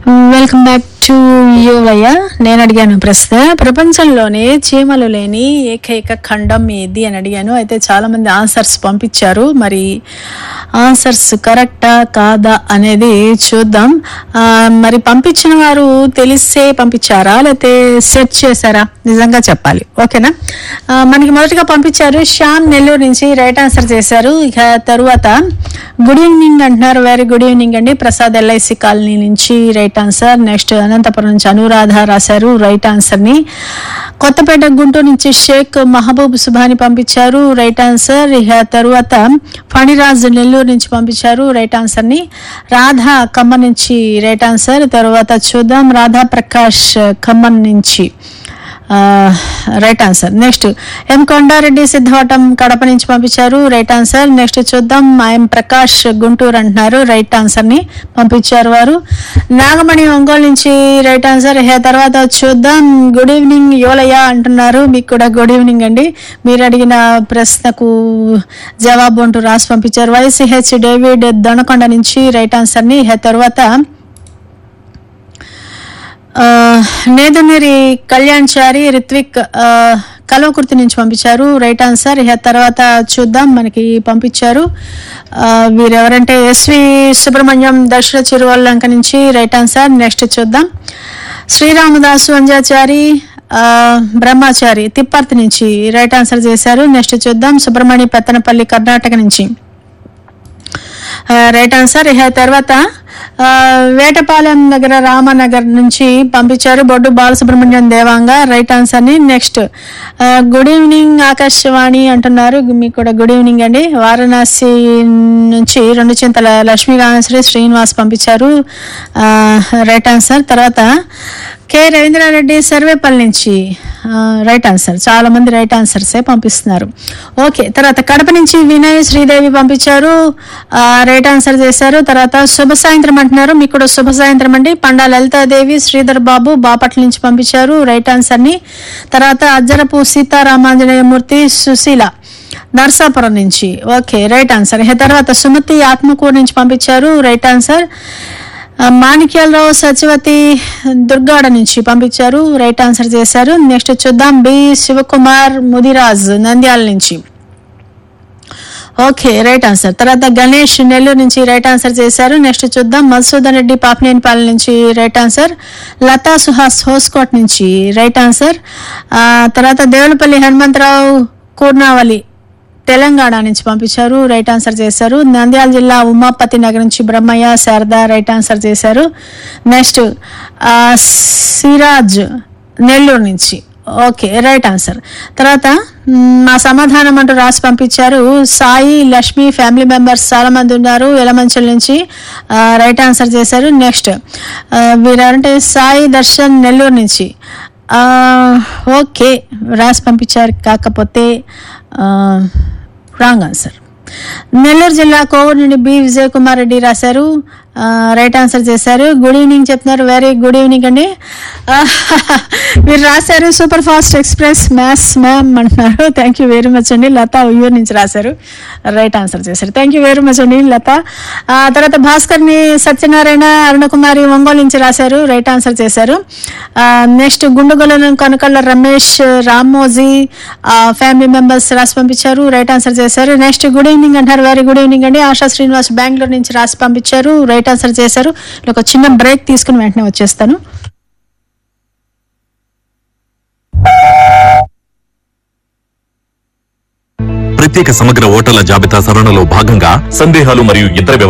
welcome back to యువయ్య నేను అడిగాను ప్రశ్న ప్రపంచంలోనే చీమలు లేని ఏకైక ఖండం ఏది అని అడిగాను అయితే చాలా మంది ఆన్సర్స్ పంపించారు మరి ఆన్సర్స్ కరెక్టా కాదా అనేది చూద్దాం ఆ, మరి పంపించిన వారు తెలిసే పంపించారా లేకపోతే సెర్చ్ చేశారా నిజంగా చెప్పాలి ఓకేనా ఆ, మనకి మొదటిగా పంపించారు శ్యామ్ నెల్లూరు నుంచి రైట్ ఆన్సర్ చేశారు ఇక తరువాత గుడ్ ఈవినింగ్ అంటున్నారు వెరీ గుడ్ ఈవినింగ్ అండి ప్రసాద్ ఎల్ఐసి కాలనీ నుంచి రైట్ ఆన్సర్ నెక్స్ట్ అనంతపురం నుంచి అనురాధ రాశారు రైట్ ఆన్సర్ ని కొత్తపేట గుంటూరు నుంచి షేక్ మహబూబ్ సుభాని పంపించారు రైట్ ఆన్సర్ ఇక తరువాత ఫణిరాజ్ నెల్లూరు నుంచి పంపించారు రైట్ ఆన్సర్ ని రాధా ఖమ్మం నుంచి రైట్ ఆన్సర్ తర్వాత చూద్దాం రాధా ప్రకాష్ ఖమ్మం నుంచి right answer next M Kondareddy Siddavatam Kadapa నుంచి పంపించారు రైట్ ఆన్సర్ నెక్స్ట్ చూద్దాం ఐఎం ప్రకాష్ గుంటూరు అంటున్నారు రైట్ ఆన్సర్ ని పంపించారు వారు నాగమణి ఒంగోలు నుంచి రైట్ ఆన్సర్ హే తర్వాత చూద్దాం గుడ్ ఈవినింగ్ యోలయ్య అంటున్నారు మీకు కూడా గుడ్ ఈవినింగ్ అండి మీరు అడిగిన ప్రశ్నకు జవాబు అంటూ రాసి పంపించారు వైసీహెచ్ డేవిడ్ దొనకొండ నుంచి రైట్ ఆన్సర్ ని హే తర్వాత ఆ, నేదునేరి కళ్యాణ్ చారి రిత్విక్ ఆ, కల్వకుర్తి నుంచి పంపించారు రైట్ ఆన్సర్ ఇక తర్వాత చూద్దాం మనకి పంపించారు ఆ, వీరెవరంటే ఎస్వి సుబ్రహ్మణ్యం దర్శన చిరువల్లంక నుంచి రైట్ ఆన్సర్ నెక్స్ట్ చూద్దాం శ్రీరామదాసు అంజాచారి ఆ, బ్రహ్మాచారి తిప్పర్తి నుంచి రైట్ ఆన్సర్ చేశారు నెక్స్ట్ చూద్దాం సుబ్రహ్మణ్య పెత్తనపల్లి కర్ణాటక నుంచి ఆ, రైట్ ఆన్సర్ ఇక తర్వాత ఆ, వేటపాలెం దగ్గర రామనగర్ నుంచి పంపించారు బొడ్డు బాలసుబ్రహ్మణ్యం దేవాంగ రైట్ ఆన్సర్ ని నెక్స్ట్ ఆ, గుడ్ ఈవినింగ్ ఆకాశవాణి అంటున్నారు మీకు కూడా గుడ్ ఈవినింగ్ అండి వారణాసి నుంచి రెండు చింతల లక్ష్మీకాంతశ్రీ శ్రీనివాస్ పంపించారు ఆ, రైట్ ఆన్సర్ తర్వాత కె రవీంద్రారెడ్డి సర్వేపల్లి నుంచి ఆ, రైట్ ఆన్సర్ చాలా మంది రైట్ ఆన్సర్సే పంపిస్తున్నారు ఓకే తర్వాత కడప నుంచి వినయ్ శ్రీదేవి పంపించారు ఆ, రైట్ ఆన్సర్ చేశారు తర్వాత శుభ సాయంత్రం అంటున్నారు మీకు కూడా శుభ సాయంత్రం అండి పండా లలితాదేవి శ్రీధర్ బాబు బాపట్ల నుంచి పంపించారు రైట్ ఆన్సర్ ని తర్వాత అజ్జరపు సీతారామాంజనేయమూర్తి సుశీల నర్సాపురం నుంచి ఓకే రైట్ ఆన్సర్ ఇక తర్వాత సుమతి ఆత్మకూరు నుంచి పంపించారు రైట్ ఆన్సర్ ఆ, మాణిక్యాలరావు సచివతి దుర్గాడ నుంచి పంపించారు రైట్ ఆన్సర్ చేశారు నెక్స్ట్ చూద్దాం బి శివకుమార్ ముదిరాజ్ నంద్యాల నుంచి ఓకే రైట్ ఆన్సర్ తర్వాత గణేష్ నెల్లూరు నుంచి రైట్ ఆన్సర్ చేశారు నెక్స్ట్ చూద్దాం మధుసూదన్ రెడ్డి పాపనేనిపాలెం నుంచి రైట్ ఆన్సర్ లతా సుహాస్ హోస్కోట్ నుంచి రైట్ ఆన్సర్ ఆ, తర్వాత దేవులపల్లి హనుమంతరావు కూర్నావలి తెలంగాణ నుంచి పంపించారు రైట్ ఆన్సర్ చేశారు నంద్యాల జిల్లా ఉమాపతి నగర్ నుంచి బ్రహ్మయ్య శారద రైట్ ఆన్సర్ చేశారు నెక్స్ట్ ఆ, సిరాజ్ నెల్లూరు నుంచి ఓకే రైట్ ఆన్సర్ తర్వాత మ్, మా సమాధానం అంటూ రాసి పంపించారు సాయి లక్ష్మి ఫ్యామిలీ మెంబర్స్ చాలా మంది ఉన్నారు ఎలమంచల్ నుంచి ఆ, రైట్ ఆన్సర్ చేశారు నెక్స్ట్ ఆ, వీరంటే సాయి దర్శన్ నెల్లూరు నుంచి ఆ, ఓకే రాసి పంపించారు కాకపోతే ఆ, రాంగ్ ఆన్సర్ నెల్లూరు జిల్లా కోవూరు నుండి బి విజయ్ కుమార్ రెడ్డి రాశారు ఆ, రైట్ ఆన్సర్ చేశారు గుడ్ ఈవినింగ్ చెప్తున్నారు వెరీ గుడ్ ఈవినింగ్ అండి ఆ, మీరు రాశారు super fast express maths ma'am అంటున్నారు థ్యాంక్ యూ వెరీ మచ్ అండి లత ఉయ్యూరు నుంచి రాశారు రైట్ ఆన్సర్ చేశారు థ్యాంక్ యూ వెరీ మచ్ అండి లత ఆ, తర్వాత భాస్కర్ని సత్యనారాయణ అరుణకుమారి ఒంగోలు నుంచి రాశారు రైట్ ఆన్సర్ చేశారు next Gundugolanu Kanakalla Ramesh Ramoji family members రాసి పంపించారు రైట్ ఆన్సర్ చేశారు నెక్స్ట్ గుడ్ ఈవినింగ్ అంటారు వెరీ గుడ్ ఈవినింగ్ అండి ఆశా శ్రీనివాస్ బెంగళూరు నుంచి రాసి పంపించారు రైట్ ఆన్సర్ చేశారు ఒక చిన్న బ్రేక్ తీసుకుని వెంటనే వచ్చేస్తాను ప్రత్యేక సమగ్ర ఓటర్ల జాబితా సవరణలో భాగంగా సందేహాలు మరియు ఇతర